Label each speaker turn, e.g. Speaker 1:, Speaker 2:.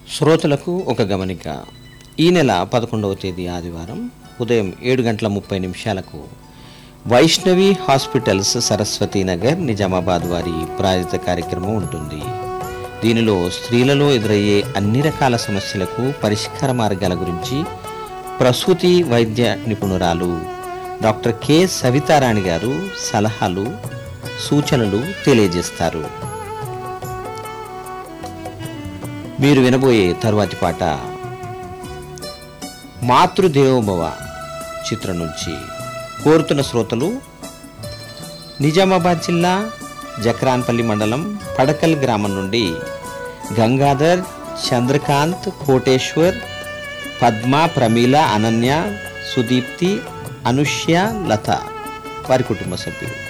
Speaker 1: శ్రోతలకు ఒక గమనిక ఈ నెల పదకొండవ తేదీ ఆదివారం ఉదయం ఏడు గంటల ముప్పై నిమిషాలకు వైష్ణవి హాస్పిటల్స్ సరస్వతి నగర్ నిజామాబాద్ వారి ప్రాయోజిత కార్యక్రమం ఉంటుంది దీనిలో స్త్రీలలో ఎదురయ్యే అన్ని రకాల సమస్యలకు పరిష్కార మార్గాల గురించి ప్రసూతి వైద్య నిపుణురాలు డాక్టర్ కె సవితారాణి గారు సలహాలు సూచనలు తెలియజేస్తారు మీరు వినబోయే తరువాతి పాట మాతృదేవోభవ చిత్రం నుంచి కోరుతున్న శ్రోతలు నిజామాబాద్ జిల్లా జక్రాన్పల్లి మండలం పడకల్ గ్రామం నుండి గంగాధర్ చంద్రకాంత్ కోటేశ్వర్ పద్మ ప్రమీల అనన్య సుదీప్తి అనుష్య లత వారి కుటుంబ సభ్యులు